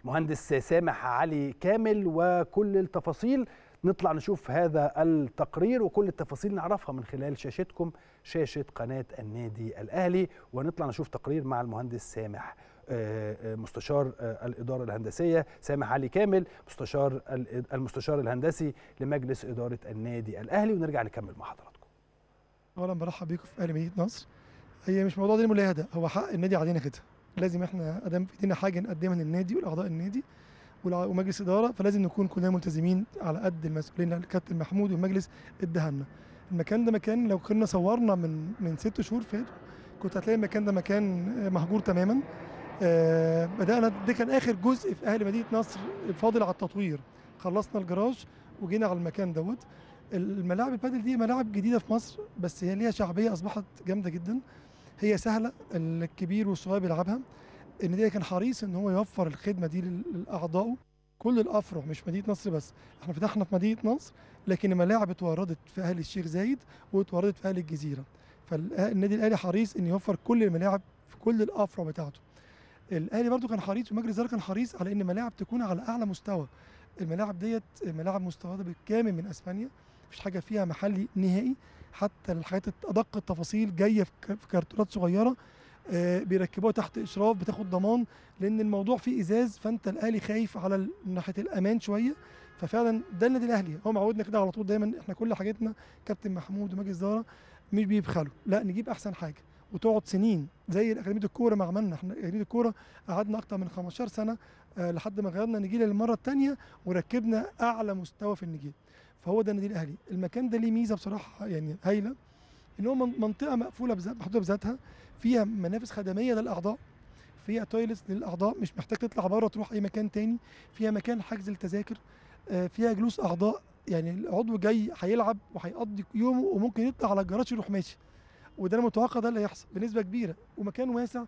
المهندس سامح علي كامل وكل التفاصيل نطلع نشوف هذا التقرير وكل التفاصيل نعرفها من خلال شاشتكم شاشة قناة النادي الأهلي ونطلع نشوف تقرير مع المهندس سامح مستشار الإدارة الهندسية سامح علي كامل مستشار المستشار الهندسي لمجلس إدارة النادي الأهلي ونرجع نكمل مع حضراتكم اولا برحب بيكم في اهلي مدينه نصر هي مش موضوع دين ملاهده هو حق النادي علينا كده لازم احنا ادام في ايدينا حاجه نقدمها للنادي والاعضاء النادي ومجلس اداره فلازم نكون كلنا ملتزمين على قد المسؤولين اللي الكابتن محمود والمجلس اداها لنا المكان ده مكان لو كنا صورنا من من ست شهور فاتوا كنت هتلاقي المكان ده مكان مهجور تماما آه بدانا ده كان اخر جزء في اهل مدينه نصر فاضل على التطوير خلصنا الجراج وجينا على المكان دوت الملاعب البادل دي ملاعب جديده في مصر بس هي ليها شعبيه اصبحت جامده جدا هي سهله الكبير والصغير بيلعبها النادي كان حريص ان هو يوفر الخدمه دي لاعضائه كل الافرع مش مدينه نصر بس احنا فتحنا في مدينه نصر لكن الملاعب اتوردت في اهل الشيخ زايد واتوردت في اهل الجزيره فالنادي الاهلي حريص ان يوفر كل الملاعب في كل الافرع بتاعته الاهلي برضو كان حريص ومجلس الاداره كان حريص على ان الملاعب تكون على اعلى مستوى الملاعب ديت ملاعب مستورده بالكامل من اسبانيا مفيش حاجه فيها محلي نهائي حتى الحاجات ادق التفاصيل جايه في كرتونات صغيره آه بيركبوها تحت اشراف بتاخد ضمان لان الموضوع فيه ازاز فانت الاهلي خايف على ناحيه الامان شويه ففعلا ده النادي الاهلي هو معودنا كده على طول دايما احنا كل حاجتنا كابتن محمود ومجلس اداره مش بيبخلوا لا نجيب احسن حاجه وتقعد سنين زي اكاديميه الكوره ما عملنا احنا اكاديميه الكوره قعدنا اكتر من 15 سنه آه لحد ما غيرنا النجيله للمره الثانيه وركبنا اعلى مستوى في النجيل فهو ده النادي الاهلي المكان ده ليه ميزه بصراحه يعني هايله ان هو منطقه مقفوله بذات محدوده بذاتها فيها منافذ خدميه للاعضاء فيها تويلتس للاعضاء مش محتاج تطلع بره تروح اي مكان تاني فيها مكان حجز التذاكر فيها جلوس اعضاء يعني العضو جاي هيلعب وهيقضي يومه وممكن يطلع على الجراج يروح ماشي وده انا متوقع ده اللي هيحصل بنسبه كبيره ومكان واسع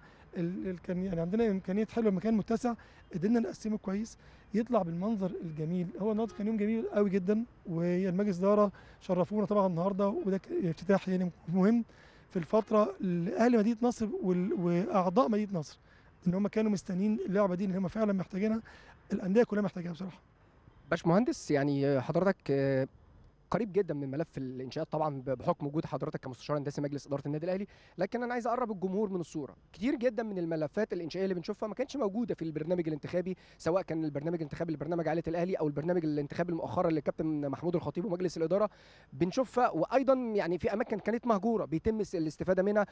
كان يعني عندنا امكانيه حلوه المكان متسع قدرنا نقسمه كويس يطلع بالمنظر الجميل هو النهارده كان يوم جميل قوي جدا والمجلس اداره شرفونا طبعا النهارده وده افتتاح يعني مهم في الفتره لاهل مدينه نصر واعضاء مدينه نصر ان هم كانوا مستنيين اللعبه دي ان هم فعلا محتاجينها الانديه كلها محتاجاها بصراحه باشمهندس يعني حضرتك قريب جدا من ملف الانشاءات طبعا بحكم وجود حضرتك كمستشار هندسي مجلس اداره النادي الاهلي لكن انا عايز اقرب الجمهور من الصوره كتير جدا من الملفات الانشائيه اللي بنشوفها ما كانتش موجوده في البرنامج الانتخابي سواء كان البرنامج الانتخابي لبرنامج عائله الاهلي او البرنامج الانتخابي المؤخر للكابتن محمود الخطيب ومجلس الاداره بنشوفها وايضا يعني في اماكن كانت مهجوره بيتم الاستفاده منها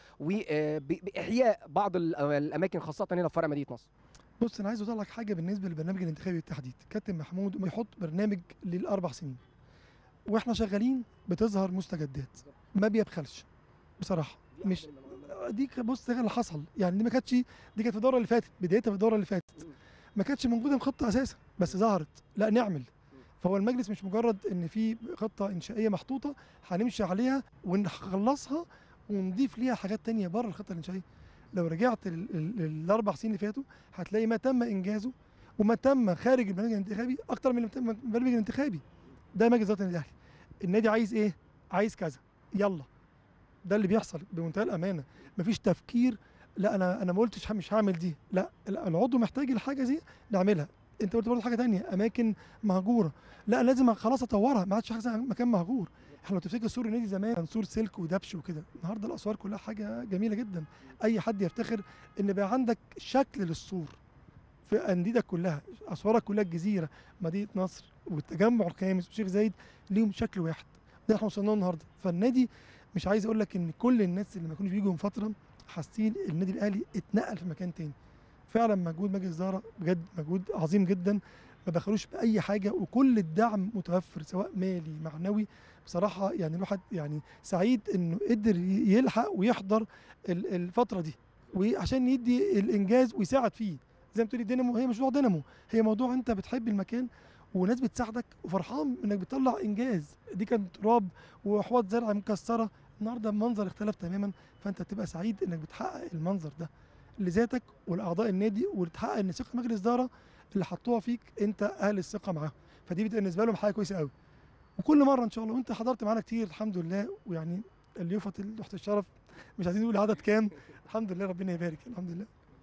واحياء بعض الاماكن خاصه هنا في فرع مدينه نصر بص انا عايز اقول لك حاجه بالنسبه للبرنامج الانتخابي بالتحديد كابتن محمود يحط برنامج للاربع سنين واحنا شغالين بتظهر مستجدات ما بيبخلش بصراحه مش دي بص ده اللي حصل يعني دي ما كانتش دي كانت في الدوره اللي فاتت بدايتها في الدوره اللي فاتت ما كانتش موجوده في خطه اساسا بس ظهرت لا نعمل فهو المجلس مش مجرد ان في خطه انشائيه محطوطه هنمشي عليها ونخلصها ونضيف ليها حاجات تانية بره الخطه الانشائيه لو رجعت الاربع سنين اللي فاتوا هتلاقي ما تم انجازه وما تم خارج البرنامج الانتخابي اكتر من البرنامج الانتخابي ده مجلس اداره النادي الاهلي النادي عايز ايه عايز كذا يلا ده اللي بيحصل بمنتهى الامانه مفيش تفكير لا انا انا ما قلتش مش هعمل دي لا العضو محتاج الحاجه دي نعملها انت قلت برضه حاجه تانية اماكن مهجوره لا لازم خلاص اطورها ما عادش حاجه مكان مهجور احنا لو تفتكر سور النادي زمان كان سور سلك ودبش وكده النهارده الاسوار كلها حاجه جميله جدا اي حد يفتخر ان بقى عندك شكل للسور في انديتك كلها اسوارك كلها الجزيره مدينه نصر والتجمع الخامس وشيخ زايد ليهم شكل واحد ده احنا وصلنا النهارده فالنادي مش عايز اقول لك ان كل الناس اللي ما كانوش بيجوا من فتره حاسين النادي الاهلي اتنقل في مكان تاني فعلا مجهود مجلس اداره بجد مجهود عظيم جدا ما بخلوش باي حاجه وكل الدعم متوفر سواء مالي معنوي بصراحه يعني الواحد يعني سعيد انه قدر يلحق ويحضر الفتره دي وعشان يدي الانجاز ويساعد فيه زي ما بتقولي دينامو هي مش موضوع دينامو هي موضوع انت بتحب المكان وناس بتساعدك وفرحان انك بتطلع انجاز دي كانت تراب وحواض زرع مكسره النهارده المنظر اختلف تماما فانت بتبقى سعيد انك بتحقق المنظر ده لذاتك ولاعضاء النادي وتحقق ان ثقه مجلس اداره اللي حطوها فيك انت اهل الثقه معاهم فدي بالنسبه لهم حاجه كويسه قوي وكل مره ان شاء الله وانت حضرت معانا كتير الحمد لله ويعني اليوفط تحت الشرف مش عايزين نقول عدد كام الحمد لله ربنا يبارك الحمد لله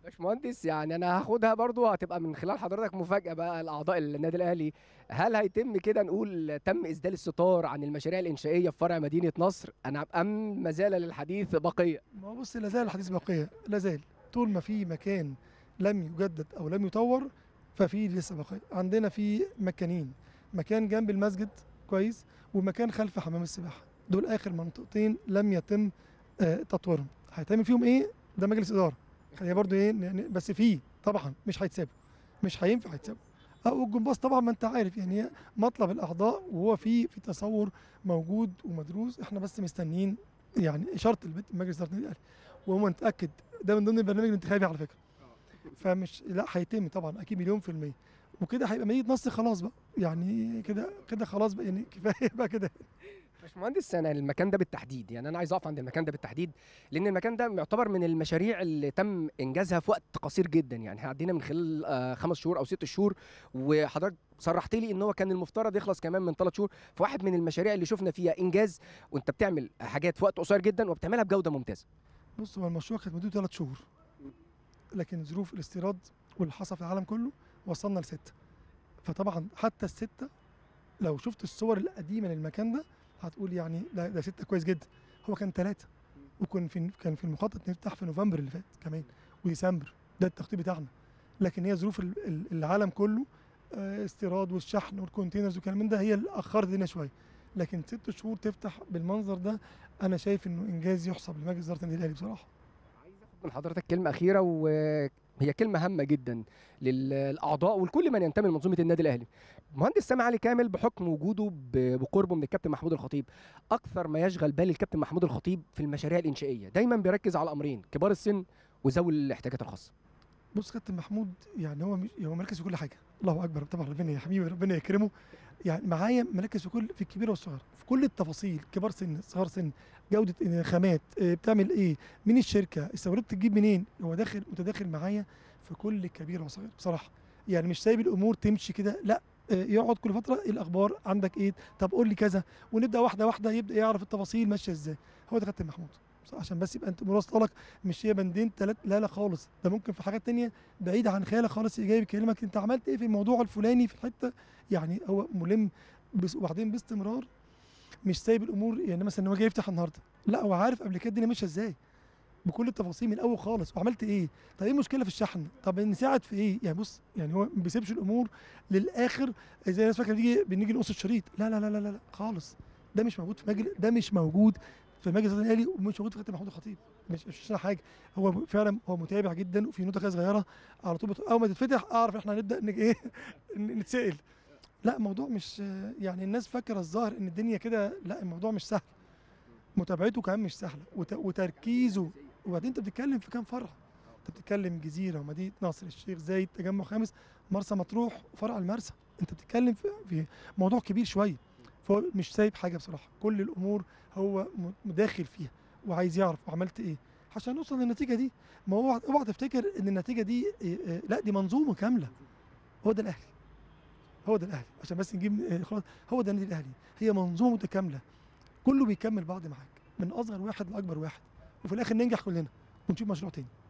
باشمهندس يعني انا هاخدها برضو هتبقى من خلال حضرتك مفاجاه بقى لاعضاء النادي الاهلي هل هيتم كده نقول تم اسدال الستار عن المشاريع الانشائيه في فرع مدينه نصر انا ام ما زال للحديث بقيه ما هو بص لا زال الحديث بقيه لا زال طول ما في مكان لم يجدد او لم يطور ففي لسه بقيه عندنا في مكانين مكان جنب المسجد كويس ومكان خلف حمام السباحه دول اخر منطقتين لم يتم آه، تطويرهم هيتعمل فيهم ايه ده مجلس اداره هي برضو ايه يعني بس فيه طبعا مش هيتسابوا مش هينفع يتسابوا اه والجمباز طبعا ما انت عارف يعني هي مطلب الاعضاء وهو في في تصور موجود ومدروس احنا بس مستنيين يعني اشاره البيت مجلس اداره النادي الاهلي وهو نتاكد ده من ضمن البرنامج الانتخابي على فكره فمش لا هيتم طبعا اكيد مليون في الميه وكده هيبقى مدينه نصر خلاص بقى يعني كده كده خلاص بقى يعني كفايه بقى كده باشمهندس انا المكان ده بالتحديد يعني انا عايز اقف عند المكان ده بالتحديد لان المكان ده يعتبر من المشاريع اللي تم انجازها في وقت قصير جدا يعني احنا عدينا من خلال آه، خمس شهور او ست شهور وحضرتك صرحت لي ان هو كان المفترض يخلص كمان من ثلاث شهور فواحد من المشاريع اللي شفنا فيها انجاز وانت بتعمل حاجات في وقت قصير جدا وبتعملها بجوده ممتازه بص هو المشروع كانت مدته ثلاث شهور لكن ظروف الاستيراد واللي حصل في العالم كله وصلنا لسته فطبعا حتى السته لو شفت الصور القديمه للمكان ده هتقول يعني لا ده سته كويس جدا هو كان ثلاثه وكان في كان في المخطط نفتح في نوفمبر اللي فات كمان وديسمبر ده التخطيط بتاعنا لكن هي ظروف ال- ال- العالم كله آه، استيراد والشحن والكونتينرز والكلام من ده هي اللي اخرت الدنيا شويه لكن ست شهور تفتح بالمنظر ده انا شايف انه انجاز يحسب لمجلس اداره النادي الاهلي بصراحه عايز اخد من حضرتك كلمه اخيره وهي كلمه هامه جدا للاعضاء ولكل من ينتمي لمنظومه النادي الاهلي مهندس سامي علي كامل بحكم وجوده ب- بقربه من الكابتن محمود الخطيب اكثر ما يشغل بال الكابتن محمود الخطيب في المشاريع الانشائيه دايما بيركز على امرين كبار السن وذوي الاحتياجات الخاصه بص كابتن محمود يعني هو مش هو مركز في كل حاجه الله اكبر طبعا ربنا يا حبيبي ربنا يكرمه يعني معايا مركز في كل في الكبير والصغير في كل التفاصيل كبار سن صغار سن جوده إيه، خامات إيه، بتعمل ايه مين الشركه السوارات بتجيب منين هو داخل متداخل معايا في كل كبير وصغير بصراحه يعني مش سايب الامور تمشي كده لا إيه، يقعد كل فتره ايه الاخبار عندك ايه طب قول لي كذا ونبدا واحده واحده يبدا يعرف التفاصيل ماشيه ازاي هو ده كابتن محمود عشان بس يبقى انت مراسله لك مش هي بندين تلات لا لا خالص ده ممكن في حاجات تانية بعيدة عن خيالك خالص جاي بيكلمك انت عملت ايه في الموضوع الفلاني في الحتة يعني هو ملم بس وبعدين باستمرار مش سايب الامور يعني مثلا ان هو جاي يفتح النهارده لا هو عارف قبل كده الدنيا ماشيه ازاي بكل التفاصيل من الاول خالص وعملت ايه طب ايه المشكله في الشحن طب نساعد في ايه يعني بص يعني هو ما بيسيبش الامور للاخر زي الناس فاكره بيجي بنيجي نقص الشريط لا لا لا لا لا, لا خالص ده مش موجود في مجلس ده مش موجود في مجلس النادي الاهلي ومش موجود في كابتن محمود الخطيب مش مش عشان حاجه هو فعلا هو متابع جدا وفي نقطه كده صغيره على طول بت- اول ما تتفتح اعرف احنا هنبدا نج- ايه ن- نتسال لا الموضوع مش يعني الناس فاكره الظاهر ان الدنيا كده لا الموضوع مش سهل متابعته كمان مش سهله وت- وتركيزه وبعدين انت بتتكلم في كام فرع انت بتتكلم جزيره ومدينه نصر الشيخ زايد تجمع خامس مرسى مطروح فرع المرسى انت بتتكلم في, في موضوع كبير شويه فهو مش سايب حاجه بصراحه كل الامور هو م- مداخل فيها وعايز يعرف وعملت ايه عشان نوصل للنتيجه دي ما هو اوعى تفتكر ان النتيجه دي إيه إيه لا دي منظومه كامله هو ده الاهلي هو ده الاهلي عشان بس نجيب إيه خلاص هو ده النادي الاهلي هي منظومه متكامله كله بيكمل بعض معاك من اصغر واحد لاكبر واحد وفي الاخر ننجح كلنا ونشوف مشروع تاني